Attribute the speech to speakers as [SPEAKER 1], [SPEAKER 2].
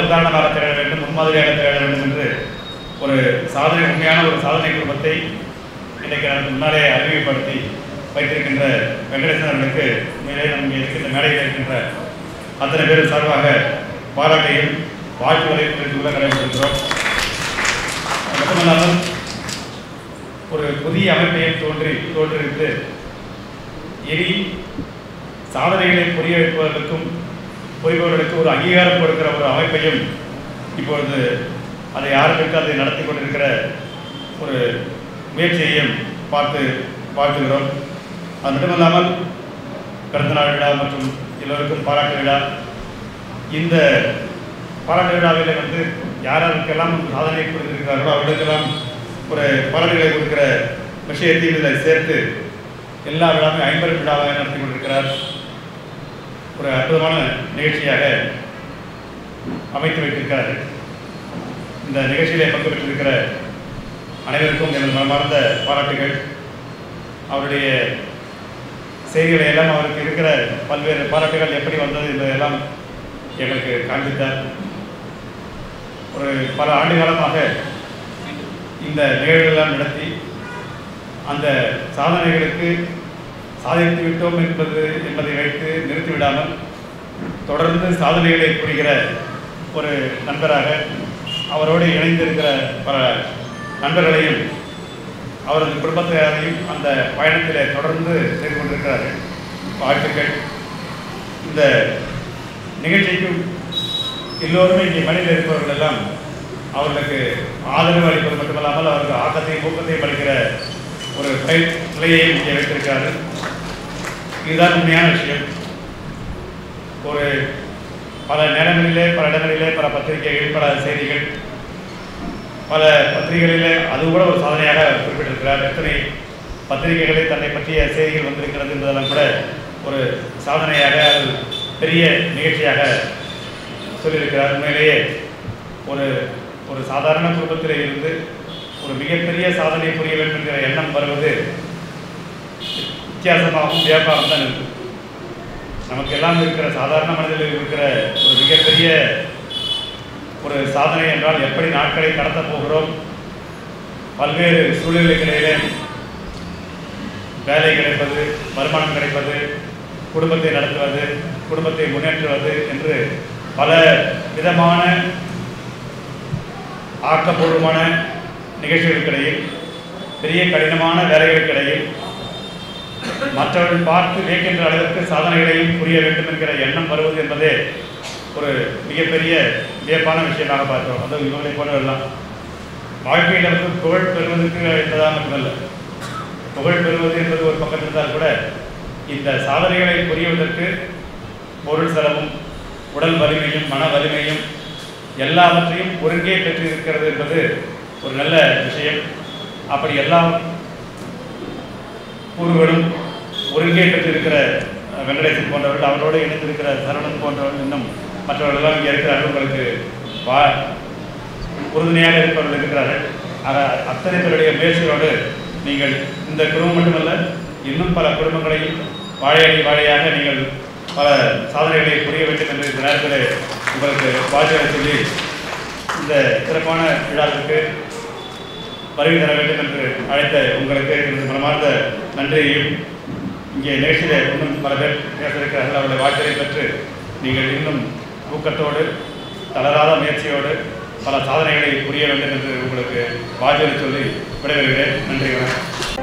[SPEAKER 1] உதாரணமாக திகழ வேண்டும் முன்மாதிரியாக திகழ வேண்டும் என்று ஒரு சாதனை உண்மையான ஒரு சாதனை குடும்பத்தை இன்றைக்கு எனக்கு முன்னாலே அறிமுகப்படுத்தி வைத்திருக்கின்ற வெங்கடேசன் அவர்களுக்கு உண்மையிலே நம்ம இருக்கின்ற மேடையில் இருக்கின்ற அத்தனை பேரும் சார்பாக பாராட்டையும் வாழ்த்துக்களையும் தெரிவித்துக் கொள்ள கடைபிடிக்கிறோம் அது மட்டுமல்லாமல் ஒரு புதிய அமைப்பையும் தோன்றி தோன்றிவிட்டு இனி சாதனைகளை புரிய வைப்பதற்கும் புரிபவர்களுக்கு ஒரு அங்கீகாரம் கொடுக்கிற ஒரு அமைப்பையும் இப்பொழுது அதை ஆரம்பித்து அதை நடத்தி கொண்டிருக்கிற ஒரு முயற்சியையும் பார்த்து வாழ்த்துகிறோம் அது மட்டுமல்லாமல் பிறந்தநாள் விழா மற்றும் எல்லோருக்கும் பாராட்டு விழா இந்த பாராட்டு விழாவில் வந்து யாராருக்கெல்லாம் சாதனை கொடுத்திருக்கிறார்களோ அவர்களுக்கெல்லாம் ஒரு பாராட்டுகளை கொடுக்கிற விஷயத்தையும் இதில் சேர்த்து எல்லா விழாவும் ஐம்பது விழாவாக நடத்தி கொண்டிருக்கிறார் ஒரு அற்புதமான நிகழ்ச்சியாக அமைத்து வைத்திருக்கிறார்கள் இந்த நிகழ்ச்சியிலே பங்கு பெற்றிருக்கிற அனைவருக்கும் எனது மனமார்ந்த பாராட்டுகள் அவருடைய செய்திகளை எல்லாம் அவருக்கு இருக்கிற பல்வேறு பாராட்டுகள் எப்படி வந்தது என்பதையெல்லாம் எங்களுக்கு காண்பித்தார் ஒரு பல ஆண்டு காலமாக இந்த நிகழ்வுகளெல்லாம் நடத்தி அந்த சாதனைகளுக்கு சாதித்து விட்டோம் என்பது என்பதை வைத்து நிறுத்திவிடாமல் தொடர்ந்து சாதனைகளை புரிகிற ஒரு நண்பராக அவரோடு இணைந்திருக்கிற பல நண்பர்களையும் அவரது குடும்பத்தாரையும் அந்த பயணத்தில் தொடர்ந்து செய்து கொண்டிருக்கிறார்கள் வாழ்த்துக்கள் இந்த நிகழ்ச்சிக்கும் எல்லோருமே இங்கே மனித இருப்பவர்கள் எல்லாம் அவர்களுக்கு ஆதரவு அளிப்பது மட்டுமல்லாமல் அவருக்கு ஆக்கத்தையும் ஊக்கத்தையும் அளிக்கிற ஒரு பயிர் நிலையை இங்கே வைத்திருக்கிறார்கள் இதுதான் உண்மையான விஷயம் ஒரு பல நேரங்களிலே பல இடங்களிலே பல பத்திரிகைகள் பல செய்திகள் பல பத்திரிகைகளிலே அது கூட ஒரு சாதனையாக குறிப்பிட்டிருக்கிறார் எத்தனை பத்திரிகைகளில் தன்னை பற்றிய செய்திகள் வந்திருக்கிறது என்பதெல்லாம் கூட ஒரு சாதனையாக அது பெரிய நிகழ்ச்சியாக சொல்லியிருக்கிறார் உண்மையிலேயே ஒரு ஒரு சாதாரண குடும்பத்தில் இருந்து ஒரு மிகப்பெரிய சாதனை புரிய வேண்டும் என்கிற எண்ணம் வருவது வித்தியாசமாகவும் வியாபாரம் தான் இருக்கு நமக்கு எல்லாம் இருக்கிற சாதாரண மனிதர்கள் இருக்கிற ஒரு மிகப்பெரிய ஒரு சாதனை என்றால் எப்படி நாட்களை கடத்தப் போகிறோம் பல்வேறு சூழ்நிலைகளிலே வேலை கிடைப்பது வருமானம் கிடைப்பது குடும்பத்தை நடத்துவது குடும்பத்தை முன்னேற்றுவது என்று பல விதமான ஆக்கப்பூர்வமான நிகழ்ச்சிகளுக்கிடையில் பெரிய கடினமான வேலைகளுக்கிடையில் மற்றவர்கள் பார்த்து வியக்கின்ற அளவிற்கு சாதனைகளையும் புரிய வேண்டும் என்கிற எண்ணம் வருவது என்பதே ஒரு மிகப்பெரிய வியப்பான விஷயமாக பார்க்கிறோம் அதுவும் இவர்களை போன்றவெல்லாம் வாழ்க்கையில் வந்து புகழ் பெறுவதற்கு என்பதாக மட்டுமல்ல புகழ் பெறுவது என்பது ஒரு பக்கம் இருந்தால் கூட இந்த சாதனைகளை புரிவதற்கு பொருள் செலவும் உடல் வலிமையும் மன வலிமையும் எல்லாவற்றையும் ஒருங்கே பெற்றிருக்கிறது என்பது ஒரு நல்ல விஷயம் அப்படி எல்லாம் கூறுகளும் ஒருங்கே பெற்றிருக்கிற அஹ், வெங்கடேசன் போன்றவர்கள் அவரோடு இணைந்திருக்கிற சரவணன் போன்றவர்கள் இன்னும் மற்றவர்களெல்லாம் இங்கே இருக்கிறார்கள் உங்களுக்கு வா உறுதுணையாக இருப்பவர்கள் இருக்கிறார்கள் ஆக அத்தனை பேருடைய முயற்சிகளோடு நீங்கள் இந்த குடும்பம் மட்டுமல்ல இன்னும் பல குடும்பங்களையும் வாழையடி வாழையாக நீங்கள் பல சாதனைகளை புரிய வேண்டும் என்று இந்த நேரத்தில் உங்களுக்கு வாழ்த்துக்களை சொல்லி இந்த சிறப்பான விழாவிற்கு வருகை தர வேண்டும் என்று அழைத்த உங்களுக்கு எனது மனமார்ந்த நன்றியையும் இங்கே நிகழ்ச்சியில் இன்னும் பல பேர் பேச இருக்கிறார்கள் அவருடைய வாழ்க்கையை பெற்று நீங்கள் இன்னும் ஊக்கத்தோடு தளராத முயற்சியோடு பல சாதனைகளை புரிய வேண்டும் என்று உங்களுக்கு வாழ்த்துக்களை சொல்லி விடைபெறுகிறேன் நன்றி வணக்கம்